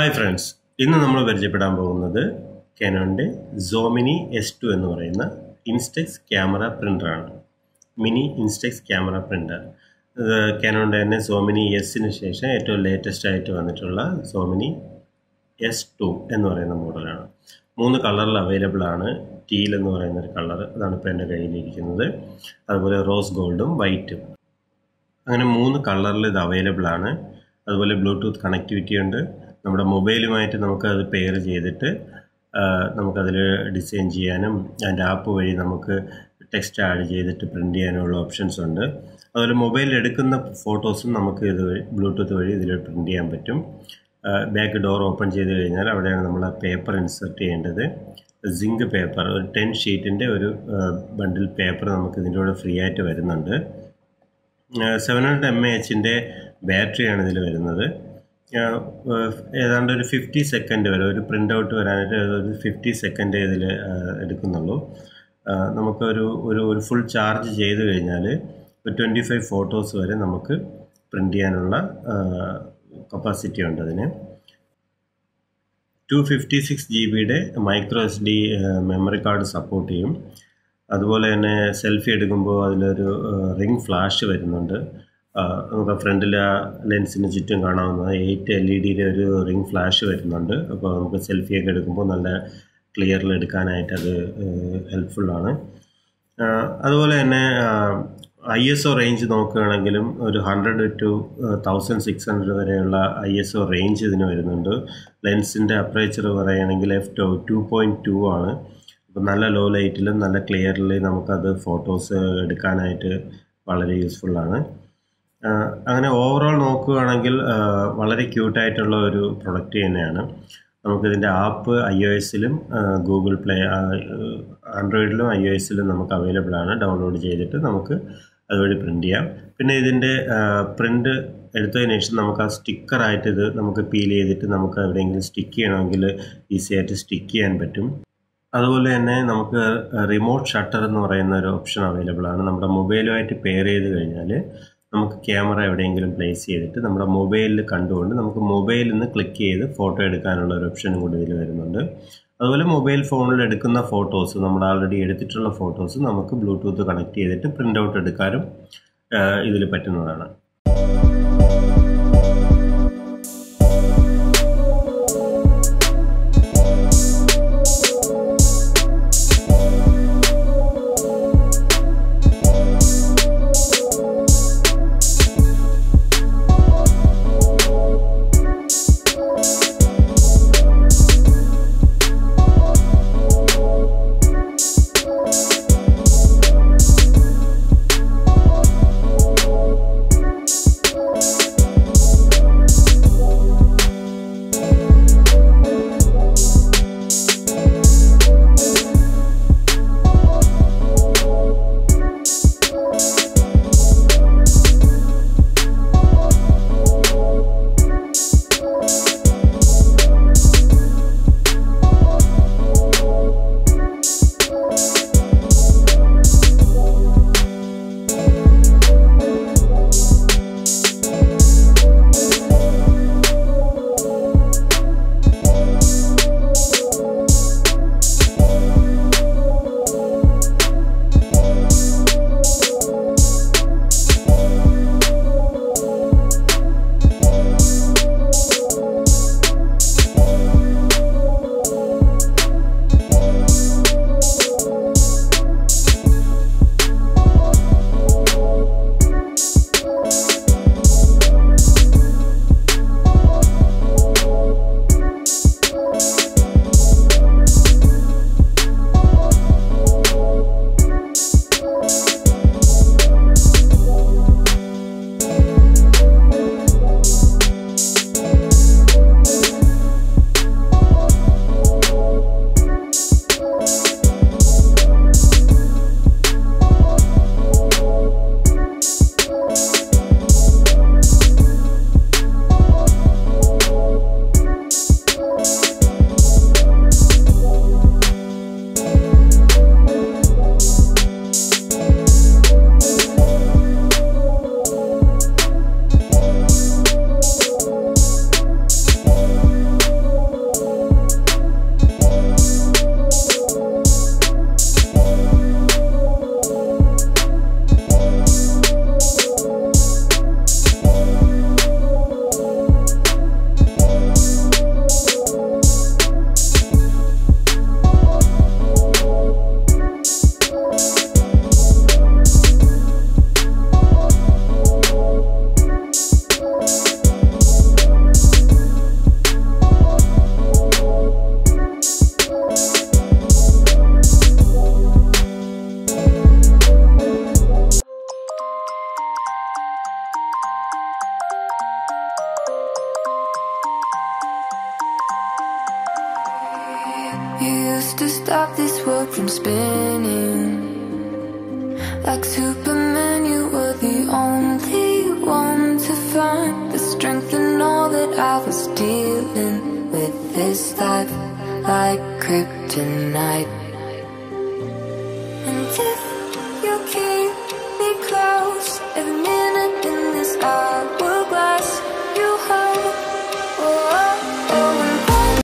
Hi friends ഇന്ന് നമ്മൾ പരിചയപ്പെടാൻ പോകുന്നത് കാനോണിൻ്റെ സോമിനി എസ് ടു എന്ന് പറയുന്ന ഇൻസ്റ്റെക്സ് ക്യാമറ പ്രിൻ്ററാണ് മിനി ഇൻസ്റ്റെക്സ് ക്യാമറ പ്രിൻ്റർ ഇത് കാനോണിൻ്റെ തന്നെ സോമിനി എസിന് ശേഷം ഏറ്റവും ലേറ്റസ്റ്റ് ആയിട്ട് വന്നിട്ടുള്ള സോമിനി എസ് ടു എന്ന് പറയുന്ന മോഡലാണ് മൂന്ന് കളറിൽ അവൈലബിൾ ആണ് ടീൽ എന്ന് പറയുന്ന ഒരു കളർ അതാണ് ഇപ്പോൾ എൻ്റെ കയ്യിലിരിക്കുന്നത് അതുപോലെ റോസ് ഗോൾഡും വൈറ്റും അങ്ങനെ മൂന്ന് കളറിൽ ഇത് അവൈലബിൾ ആണ് അതുപോലെ ബ്ലൂടൂത്ത് കണക്ടിവിറ്റി ഉണ്ട് നമ്മുടെ മൊബൈലുമായിട്ട് നമുക്ക് അത് പെയർ ചെയ്തിട്ട് നമുക്കതിൽ ഡിസൈൻ ചെയ്യാനും അതിൻ്റെ ആപ്പ് വഴി നമുക്ക് ടെക്സ്റ്റ് ആഡ് ചെയ്തിട്ട് പ്രിൻ്റ് ചെയ്യാനുള്ള ഓപ്ഷൻസ് ഉണ്ട് അതുപോലെ മൊബൈലിൽ എടുക്കുന്ന ഫോട്ടോസും നമുക്ക് ഇത് വഴി ബ്ലൂടൂത്ത് വഴി ഇതിൽ പ്രിൻ്റ് ചെയ്യാൻ പറ്റും ബാക്ക് ഡോർ ഓപ്പൺ ചെയ്ത് കഴിഞ്ഞാൽ അവിടെയാണ് നമ്മൾ പേപ്പർ ഇൻസെർട്ട് ചെയ്യേണ്ടത് സിങ്ക് പേപ്പർ ഒരു ടെൻ ഷീറ്റിൻ്റെ ഒരു ബണ്ടിൽ പേപ്പർ നമുക്ക് ഇതിൻ്റെ കൂടെ ഫ്രീ ആയിട്ട് വരുന്നുണ്ട് സെവൻ ഹൺഡ്രഡ് എം എ എച്ചിൻ്റെ ബാറ്ററിയാണ് ഇതിൽ വരുന്നത് ഏതാണ്ട് ഒരു ഫിഫ്റ്റി സെക്കൻഡ് വരെ ഒരു പ്രിൻ്റ് ഔട്ട് വരാനായിട്ട് ഒരു ഫിഫ്റ്റി സെക്കൻഡ് ഇതിൽ എടുക്കുന്നുള്ളൂ നമുക്കൊരു ഒരു ഒരു ഫുൾ ചാർജ് ചെയ്ത് കഴിഞ്ഞാൽ ഒരു ട്വൻറ്റി ഫൈവ് ഫോട്ടോസ് വരെ നമുക്ക് പ്രിൻ്റ് ചെയ്യാനുള്ള കപ്പാസിറ്റി ഉണ്ട് അതിന് ടു ഫിഫ്റ്റി സിക്സ് ജി ബിയുടെ micro S D memory card support ചെയ്യും അതുപോലെ തന്നെ സെൽഫി എടുക്കുമ്പോൾ അതിലൊരു റിംഗ് ഫ്ലാഷ് വരുന്നുണ്ട് നമുക്ക് ഫ്രണ്ടിൽ ആ ലെൻസിന് ചുറ്റും കാണാവുന്ന എയ്റ്റ് എൽ ഇ ഡിയുടെ ഒരു റിംഗ് ഫ്ലാഷ് വരുന്നുണ്ട് അപ്പോൾ നമുക്ക് സെൽഫിയൊക്കെ എടുക്കുമ്പോൾ നല്ല ക്ലിയറിൽ എടുക്കാനായിട്ട് അത് ഹെൽപ്ഫുള്ളാണ് അതുപോലെ തന്നെ ഐ എസ് ഒ റേഞ്ച് നോക്കുകയാണെങ്കിലും ഒരു hundred to thousand six hundred വരെയുള്ള ഐ എസ് ഒ റേഞ്ച് ഇതിന് വരുന്നുണ്ട് ലെൻസിൻ്റെ അപ്രേച്ചർ പറയുകയാണെങ്കിൽ F two two point two ആണ് അപ്പം നല്ല ലോ ലൈറ്റിലും നല്ല ക്ലിയറിൽ നമുക്കത് ഫോട്ടോസ് എടുക്കാനായിട്ട് വളരെ യൂസ്ഫുള്ളാണ് അങ്ങനെ ഓവറോൾ നോക്കുകയാണെങ്കിൽ വളരെ ക്യൂട്ടായിട്ടുള്ള ഒരു പ്രൊഡക്റ്റ് തന്നെയാണ് നമുക്കിതിൻ്റെ ആപ്പ് ഐ ഒ എസിലും ഗൂഗിൾ പ്ലേ ആൻഡ്രോയിഡിലും ഐ ഒ എസിലും നമുക്ക് അവൈലബിൾ ആണ് ഡൗൺലോഡ് ചെയ്തിട്ട് നമുക്ക് അതുവഴി പ്രിൻ്റ് ചെയ്യാം പിന്നെ ഇതിൻ്റെ പ്രിൻ്റ് എടുത്തതിന് ശേഷം നമുക്ക് ആ സ്റ്റിക്കറായിട്ട് ഇത് നമുക്ക് പീൽ ചെയ്തിട്ട് നമുക്ക് എവിടെയെങ്കിലും സ്റ്റിക്ക് ചെയ്യണമെങ്കിൽ ഈസി ആയിട്ട് സ്റ്റിക്ക് ചെയ്യാൻ പറ്റും അതുപോലെ തന്നെ നമുക്ക് റിമോട്ട് ഷട്ടർ എന്ന് പറയുന്ന ഒരു ഓപ്ഷൻ അവൈലബിൾ ആണ് നമ്മുടെ മൊബൈലുമായിട്ട് പെയർ ചെയ്ത് കഴിഞ്ഞാൽ നമുക്ക് ക്യാമറ എവിടെയെങ്കിലും പ്ലേസ് ചെയ്തിട്ട് നമ്മുടെ മൊബൈലിൽ കണ്ടുകൊണ്ട് നമുക്ക് മൊബൈലിൽ നിന്ന് ക്ലിക്ക് ചെയ്ത് ഫോട്ടോ എടുക്കാനുള്ള ഒരു ഓപ്ഷനും കൂടി ഇതിൽ വരുന്നുണ്ട് അതുപോലെ മൊബൈൽ ഫോണിൽ എടുക്കുന്ന ഫോട്ടോസ് നമ്മൾ ആൾറെഡി എടുത്തിട്ടുള്ള ഫോട്ടോസ് നമുക്ക് ബ്ലൂടൂത്ത് കണക്ട് ചെയ്തിട്ട് പ്രിൻ്റ് ഔട്ട് എടുക്കാനും ഇതിൽ പറ്റുന്നതാണ് You used to stop this world from spinning. Like Superman, you were the only one to find the strength in all that I was dealing with this life, like kryptonite. And if you keep me close, every minute.